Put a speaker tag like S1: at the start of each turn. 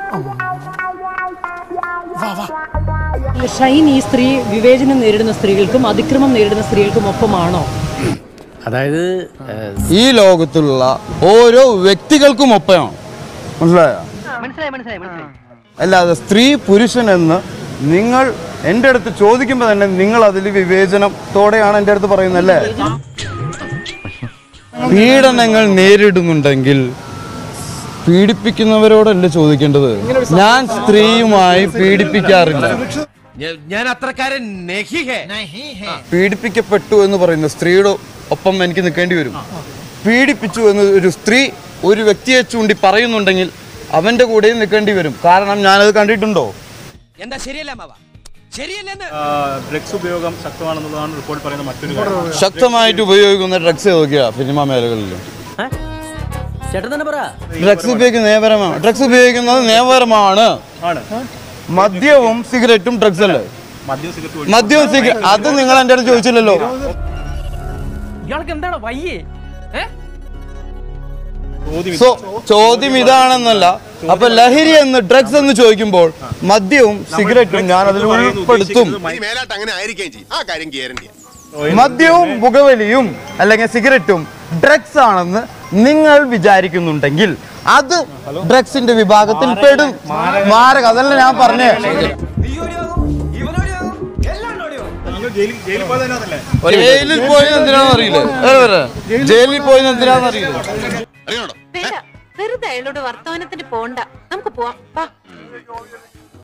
S1: ഷൈൻ ഈ സ്ത്രീ വിവേചനം നേരിടുന്ന സ്ത്രീകൾക്കും അതിക്രമം നേരിടുന്ന സ്ത്രീകൾക്കും ഒപ്പമാണോ
S2: അതായത് ഏഹ്,
S3: ഈ ലോകത്തുള്ള ഓരോ വ്യക്തികൾക്കും ഒപ്പമാണ് മനസ്സിലായോ
S4: മനസ്സിലായി മനസ്സിലായി മനസ്സിലായി
S3: അല്ലാതെ സ്ത്രീ പുരുഷൻ എന്ന് നിങ്ങൾ എൻ്റെ അടുത്ത് ചോദിക്കുമ്പോൾ തന്നെ നിങ്ങൾ അതിൽ വിവേചനത്തോടെയാണ് എൻ്റെ അടുത്ത് പറയുന്നത് അല്ലേ പീഡനങ്ങൾ നേരിടുന്നുണ്ടെങ്കിൽ പീഡിപ്പിക്കുന്നവരോടല്ലേ ചോദിക്കേണ്ടത് ഞാൻ സ്ത്രീയുമായി പീഡിപ്പിക്കാറില്ല
S5: ഞാൻ അത്രക്കാരൻ നെഹിഹേ
S3: പീഡിപ്പിക്കപ്പെട്ടു എന്ന് പറയുന്ന സ്ത്രീയുടെ ഒപ്പം എനിക്ക് നിൽക്കേണ്ടി വരും പീഡിപ്പിച്ചു എന്ന് ഒരു സ്ത്രീ ഒരു വ്യക്തിയെ ചൂണ്ടി പറയുന്നുണ്ടെങ്കിൽ അവന്റെ കൂടെയും നിൽക്കേണ്ടി വരും കാരണം ഞാനത് കണ്ടിട്ടുണ്ടോ
S5: എന്താ ശരിയല്ല മാവ ശരിയല്ലെന്ന്
S6: ഡ്രഗ്സ് ഉപയോഗം ശക്തമാണെന്നുള്ളതാണ് റിപ്പോർട്ട് പറയുന്ന മറ്റൊരു കാര്യം
S3: ശക്തമായിട്ട് ഉപയോഗിക്കുന്ന ഡ്രഗ്സ് ഏതൊക്കെയാ സിനിമാ മേഖലകളിൽ
S2: ചേട്ടൻ തന്നെ പറ
S3: ഡ്രഗ്സ് ഉപയോഗിക്കുന്നത് നിയമപരമാണ് ഡ്രഗ്സ് ഉപയോഗിക്കുന്നത് നിയമപരമാണ്
S6: ആണ്
S3: മദ്യവും സിഗരറ്റും ഡ്രഗ്സ് അല്ലേ
S6: മദ്യം സിഗരറ്റ്
S3: മദ്യവും സിഗരറ്റ് അത് നിങ്ങൾ എൻ്റെ അടുത്ത് ചോദിച്ചില്ലല്ലോ
S4: ഇയാൾക്ക് എന്താണ് വയ്യേ
S6: ചോദ്യം
S3: സോ ചോദ്യം ഇതാണെന്നല്ല അപ്പൊ ലഹരി എന്ന് ഡ്രഗ്സ് എന്ന് ചോദിക്കുമ്പോൾ മദ്യവും സിഗരറ്റും ഞാൻ അതിൽ ഉൾപ്പെടുത്തും
S7: മേലാട്ട് അങ്ങനെ ആയിരിക്കുകയും ചെയ്യും ആ കാര്യം ഗ്യാരണ്ടിയാണ്
S3: മദ്യവും പുകവലിയും അല്ലെങ്കിൽ സിഗരറ്റും ഡ്രഗ്സ് ആണെന്ന് നിങ്ങൾ വിചാരിക്കുന്നുണ്ടെങ്കിൽ അത് ഡ്രഗ്സിന്റെ വിഭാഗത്തിൽ പെടും മാരക അതല്ല ഞാൻ പറഞ്ഞേ
S6: ജയിലിൽ ജയിലിൽ പോയത് തന്നെയാണല്ലേ
S3: ജയിലിൽ പോയത് എന്തിനാണെന്ന് അറിയില്ല വേറെ വേറെ. ജയിലിൽ പോയത് എന്തിനാണെന്ന് അറിയില്ല
S7: അറിയണോ
S8: വേണ്ട വെറുതെ അയാളോട് വർത്തമാനത്തിന് പോണ്ട നമുക്ക് പോവാം വാ